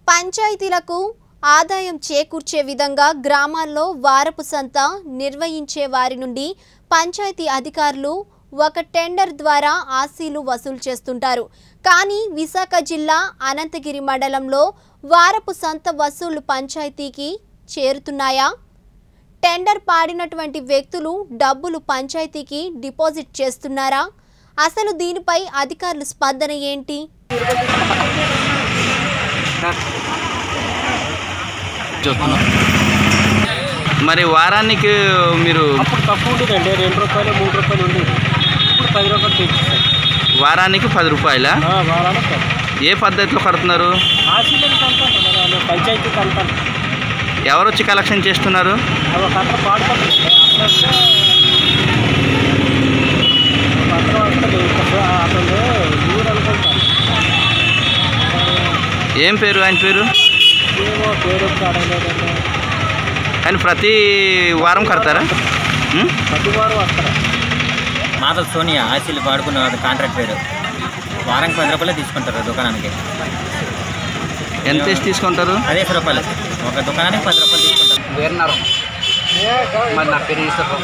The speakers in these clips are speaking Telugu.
పంచాయతీలకు ఆదాయం చేకూర్చే విధంగా గ్రామాల్లో వారపు సంత నిర్వహించే వారి నుండి పంచాయతీ అధికారులు ఒక టెండర్ ద్వారా ఆశీలు వసూలు చేస్తుంటారు కానీ విశాఖ జిల్లా అనంతగిరి మండలంలో వారపు సంత వసూలు పంచాయతీకి చేరుతున్నాయా టెండర్ పాడినటువంటి వ్యక్తులు డబ్బులు పంచాయతీకి డిపాజిట్ చేస్తున్నారా అసలు దీనిపై అధికారుల స్పందన ఏంటి చూస్తున్నాం మరి వారానికి మీరు అప్పుడు తక్కువ ఉండేదండి రెండు రూపాయలు మూడు రూపాయలు ఉండేది ఇప్పుడు పది రూపాయలు పెంచేస్తారు వారానికి పది రూపాయల ఆ, వారానికి పది. ఏ పద్ధతిలో కడుతున్నారు ఆశీలను కంటాను మరి ఆమె పంచాయతీ కంటాను ఎవరు వచ్చి కలెక్షన్ చేస్తున్నారు అవి ఒక అక్కడ పాడుతుంది అక్కడ వస్తుంది అతను ఊరు అనుకుంటాను ఏం పేరు ఆయన పేరు ఏమో పేరు అడగలేదండి కానీ ప్రతి వారం కడతారా ఉం? ప్రతి వారం వస్తారు మాధవ్ సోనియా ఆశీలు పాడుకున్న కాంట్రాక్ట్ పేరు వారానికి పది రూపాయలు తీసుకుంటారు దుకాణానికి ఎంత వేసి తీసుకుంటారు పదిహేను రూపాయలు ఒక దుకాణానికి పది రూపాయలు తీసుకుంటారు వేరున్నారు మరి నా పేరు ఈశ్వర్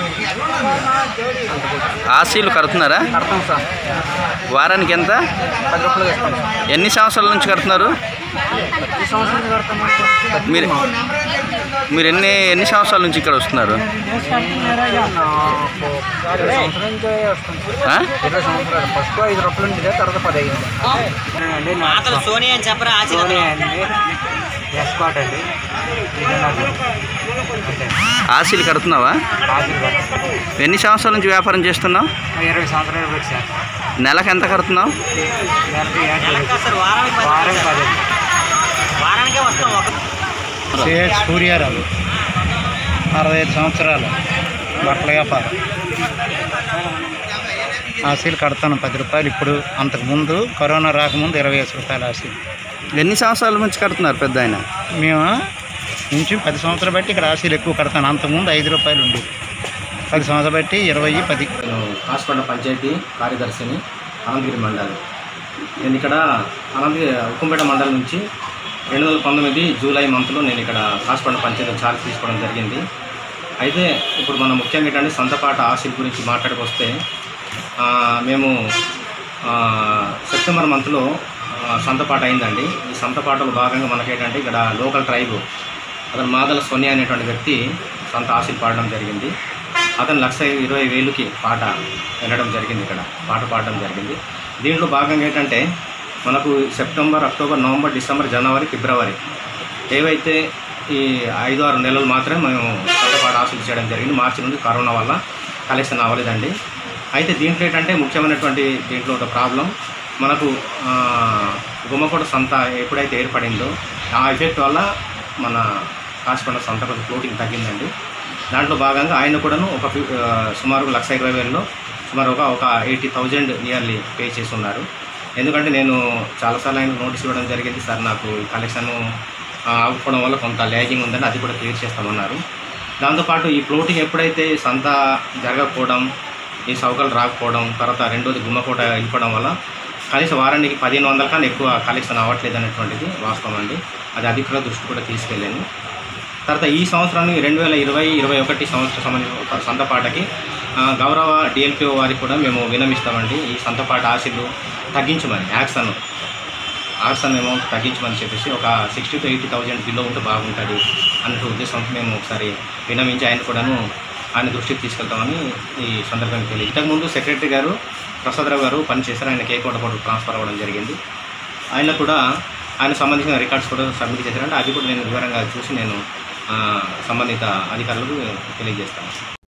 ఆశీలు కడుతున్నారా కడతాం సార్ వారానికి ఎంత పది రూపాయలు వేస్తాం సార్ ఎన్ని సంవత్సరాల నుంచి కడుతున్నారు ప్రతి సంవత్సరం కడతాం సార్ మీరు మీరు ఎన్ని ఎన్ని సంవత్సరాల నుంచి ఇక్కడ వస్తున్నారు ఇరవై సంవత్సరాల నుంచి వస్తాం సార్ ఆ? ఇరవై సంవత్సరాలు ఫస్ట్ ఐదు రూపాయలు ఉండేది తర్వాత పది అయింది అండి మాధవ్ సోనియా అని చెప్పరా ధోని అండి ఎస్కాట్ అండి ఇది నాకు అంటే ఆశీలు కడుతున్నావా రాజు గారు ఎన్ని సంవత్సరాల నుంచి వ్యాపారం చేస్తున్నావు ఇరవై సంవత్సరాలు పెట్టి సార్ నెలకు ఎంత కడుతున్నావు నెలకి ఏడు సార్ వారానికి పది వారం పది వారానికే వస్తాం ఒక సిహెచ్ సూర్యారావు అరవై ఐదు సంవత్సరాలు బట్టల వ్యాపారం ఆశీలు కడతాను పది రూపాయలు ఇప్పుడు అంతకుముందు కరోనా రాకముందు ఇరవై ఐదు రూపాయలు ఆశీలు ఎన్ని సంవత్సరాల నుంచి కడుతున్నారు పెద్ద ఆయన మేము నుంచి పది సంవత్సరాలు బట్టి ఇక్కడ ఆశీలు ఎక్కువ కడతాను అంతకుముందు ఐదు రూపాయలు ఉండేది పది సంవత్సరాలు బట్టి ఇరవై పది నేను కాసుకొండ పంచాయతీ కార్యదర్శిని అనంతగిరి మండలం నేను ఇక్కడ అనంతగిరి ఉక్కంపేట మండలం నుంచి రెండు వేల పంతొమ్మిది జూలై మంత్లో నేను ఇక్కడ కాసుకొండ పంచాయతీ చార్జ్ తీసుకోవడం జరిగింది అయితే ఇప్పుడు మనం ముఖ్యంగా ఏంటంటే సంతపాట ఆశీల్ గురించి మాట్లాడుకొస్తే ఆ, మేము ఆ, సెప్టెంబర్ మంత్లో ఆ, సంతపాట అయిందండి ఈ సంతపాటలో భాగంగా మనకేంటంటే ఇక్కడ లోకల్ ట్రైబ్ అతను మాదల సోనియా అనేటువంటి వ్యక్తి సొంత ఆశీల్ పాడడం జరిగింది అతను లక్ష ఇరవై వేలుకి పాట వినడం జరిగింది ఇక్కడ పాట పాడడం జరిగింది దీంట్లో భాగంగా ఏంటంటే మనకు సెప్టెంబర్ అక్టోబర్ నవంబర్ డిసెంబర్ జనవరి ఫిబ్రవరి ఏవైతే ఈ ఐదు ఆరు నెలలు మాత్రమే మేము కొత్త పాట ఆశలు చేయడం జరిగింది మార్చి నుండి కరోనా వల్ల కలెక్షన్ అవ్వలేదండి అయితే దీంట్లో ఏంటంటే ముఖ్యమైనటువంటి దీంట్లో ఒక ప్రాబ్లం మనకు ఆ, గుమ్మకోట సంత ఎప్పుడైతే ఏర్పడిందో ఆ ఎఫెక్ట్ వల్ల మన కాసికొండ సంత కొంచెం ఫ్లోటింగ్ తగ్గిందండి దాంట్లో భాగంగా ఆయన కూడాను ఒక ఫి- ఆ, సుమారు లక్ష ఇరవై వేలలో సుమారు ఒక ఒక ఎయిటీ థౌజండ్ నియర్లీ పే చేసి ఉన్నారు ఎందుకంటే నేను చాలాసార్లు ఆయన నోటీస్ ఇవ్వడం జరిగింది సార్ నాకు ఈ కలెక్షన్ ఆగిపోవడం వల్ల కొంత ల్యాగింగ్ ఉందని అది కూడా క్లియర్ చేస్తామన్నారు దాంతోపాటు ఈ ఫ్లోటింగ్ ఎప్పుడైతే సంత జరగకపోవడం ఈ సౌకర్యాలు రాకపోవడం తర్వాత రెండోది గుమ్మకోట వెళ్ళిపోవడం వల్ల కనీసం వారానికి పదిహేను వందల కన్నా ఎక్కువ కలెక్షన్ అవ్వట్లేదు అనేటువంటిది వాస్తవం అండి అది అధికారుల దృష్టి కూడా తీసుకెళ్ళాను తర్వాత ఈ సంవత్సరాన్ని రెండు వేల ఇరవై ఇరవై ఒకటి సంవత్సరం సంబంధించిన సంతపాటకి ఆ, గౌరవ డిఎల్పిఓ వారికి కూడా మేము వినమిస్తామండి ఈ సంతపాట ఆశలు తగ్గించమని యాక్షన్ యాక్షన్ అమౌంట్ తగ్గించమని చెప్పేసి ఒక sixty to eighty thousand below ఉంటే బాగుంటుంది అన్నట్టు ఉద్దేశంతో మేము ఒకసారి వినమించి ఆయన కూడాను ఆయన దృష్టికి తీసుకెళ్తామని ఈ సందర్భంగా తెలియదు ఇంతకుముందు సెక్రటరీ గారు ప్రసాదరావు గారు పనిచేశారు ఆయన కేకోట కూడా ట్రాన్స్ఫర్ అవ్వడం జరిగింది ఆయన కూడా ఆయన సంబంధించిన రికార్డ్స్ కూడా సబ్మిట్ చేశారంటే అది కూడా నేను వివరంగా చూసి నేను ఆ, సంబంధిత అధికారులకు తెలియజేస్తాను